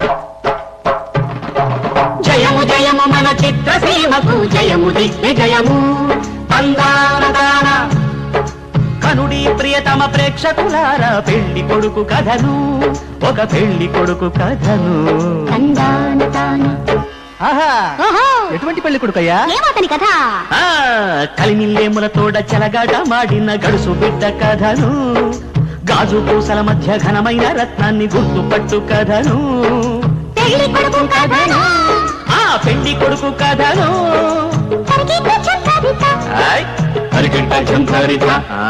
జయము జయము మన చిత్రసీమకు జయము దిగ్విజయము అందానదాన కనుడి ప్రియతమ ప్రేక్షకులారా పెళ్లి కొడుకు కథను ఒక పెళ్లి కొడుకు కథను ఆహా ఓహో ఎటువంటి పెళ్లి కొడుకయ్యా ఏమతని కథ ఆ కలిమిల్లేముల తోడ చెలగాట మాడిన గడుసు బిడ్డ కథను గాజు పూసల మధ్య ఘనమైన రత్నాన్ని గుర్తుపట్టు కథను పెళ్లి కొడుకు కథను ఆ పెళ్లి కొడుకు కథను తరిగిన చక్కరిత ఆయ్, అరిగంట జంకారిత. ఆ.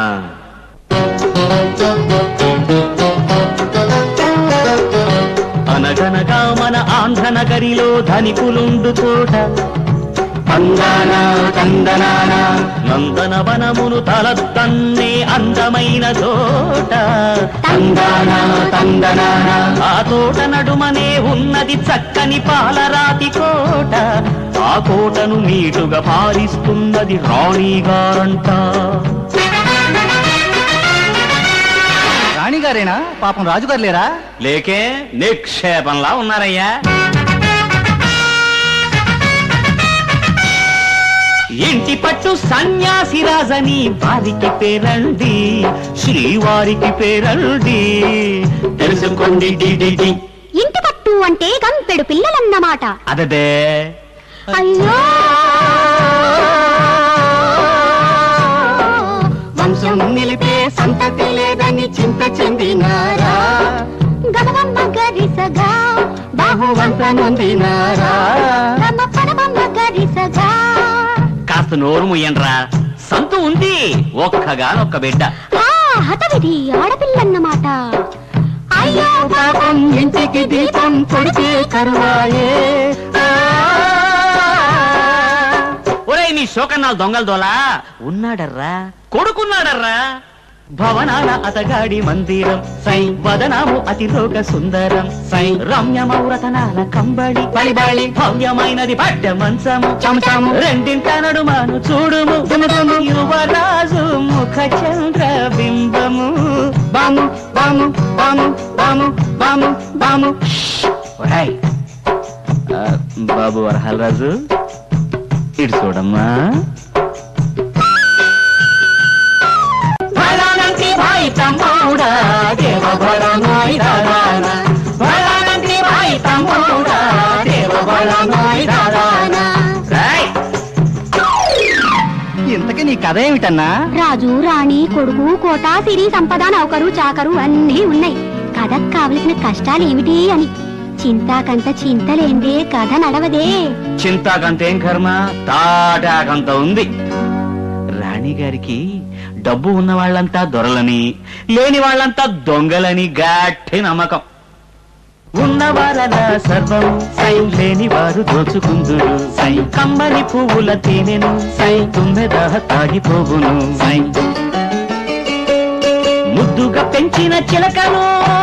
అనగనగా మన ఆంధ్ర నగరిలో ధనికులుండు చోట అందాన తందనాన నందన వనమును తలతన్నే అందమైన చోట తందాన తందనాన ఆ తోట నడుమనే ఉన్నది చక్కని పాలరాతి కోట ఆ కోటను మీటుగా పాలిస్తున్నది రాణిగారంట రాణిగారేనా పాపం రాజుగారు లేరా లేకే నిక్షేపంలా ఉన్నారయ్యా ఇంటి పట్టు సన్యాసి రాజని వారికి పేరండి శ్రీవారికి పేరండి తెలుసుకోండి డి, డి, డి. ఇంటి పట్టు అంటే గంపెడు పిల్లలన్నమాట అదదే అయ్యో వంశం నిలిపే సంతతి లేదని చింత చెందినారా గమగమ్మ గరిసగా బాహువంత నొందినారా గమ పరమమ్మ గరిసగా కాస్త నోరు ముయ్యండ్రా సంతు ఉంది ఒక్కగానొక్క బిడ్డ ఆ హతవిధి ఆడపిల్లన్నమాట అయ్యో పాపం ఇంటికి దీపం కొడితే కరువాయే ఒరేయ్ నీ శోకన్నాలు దొంగల దోలా ఉన్నాడర్రా కొడుకున్నాడర్రా భవనాల అతగాడి మందిరం సై వదనాము అతిలోక సుందరం సై రమ్యమౌరతనాల కంబళి బళిబళి భవ్యమైనది పడ్డ మంచము చమచము రెండింట నడుమాను చూడుము దుముదుము యువరాజు ముఖ చంద్ర బింబము బాము బాము బాము బాము బాము బాము ఒరేయ్, ఆ, బాబు వరహాలరాజు ఇటు చూడమ్మా భళానంటి భాయ్ తమ్ముడా దేవ భళనాయ్ దాదానా భళానంటి భాయ్ తమ్ముడా దేవ భళనాయ్ దాదానా రేయ్ ఇంతకీ నీ కథ ఏమిటన్నా రాజు రాణి కొడుకు కోట సిరి సంపద నౌకరు చాకరు అన్నీ ఉన్నాయి కథకు కావలసిన కష్టాలు ఏమిటి అని చింతాకంత చింతలేందే కథ నడవదే చింతాకంతేం కర్మ తాటాకంత ఉంది రాణిగారికి డబ్బు ఉన్న వాళ్ళంతా దొరలని లేని వాళ్ళంతా దొంగలని గట్టి నమ్మకం ఉన్నవారన సర్వం సై లేని వారు దోచుకుందురు సై కమ్మని పువ్వుల తేనెను సై తుమ్మెద తాగిపోవును సై ముద్దుగా పెంచిన చిలకను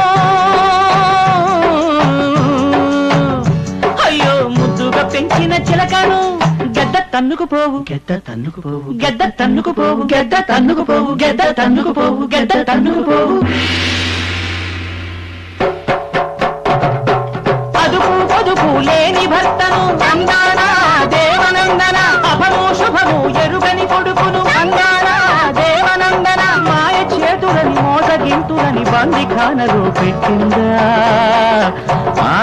అయ్యో ముద్దుగా పెంచిన చిలకను గద్ద తన్నుకు పోవు గెద్ద తన్నుకు పోవు గెద్ద తన్నుకు పోవు గెద్ద తన్నుకు పోవు గెద్ద తన్నుకు పోవు గెద్ద తన్నుకు పోవు అదుపు పొదుపు లేని భర్తను అందాన దేవనందన అభము శుభము ఎరుగని కొడుకును అందాన దేవనందన మాయ చేతులని మోసగింతులని బందిఖానలో పెట్టిందా ఆ,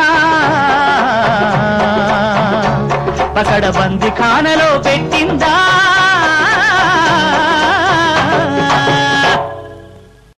పకడ బందిఖానలో పెట్టిందా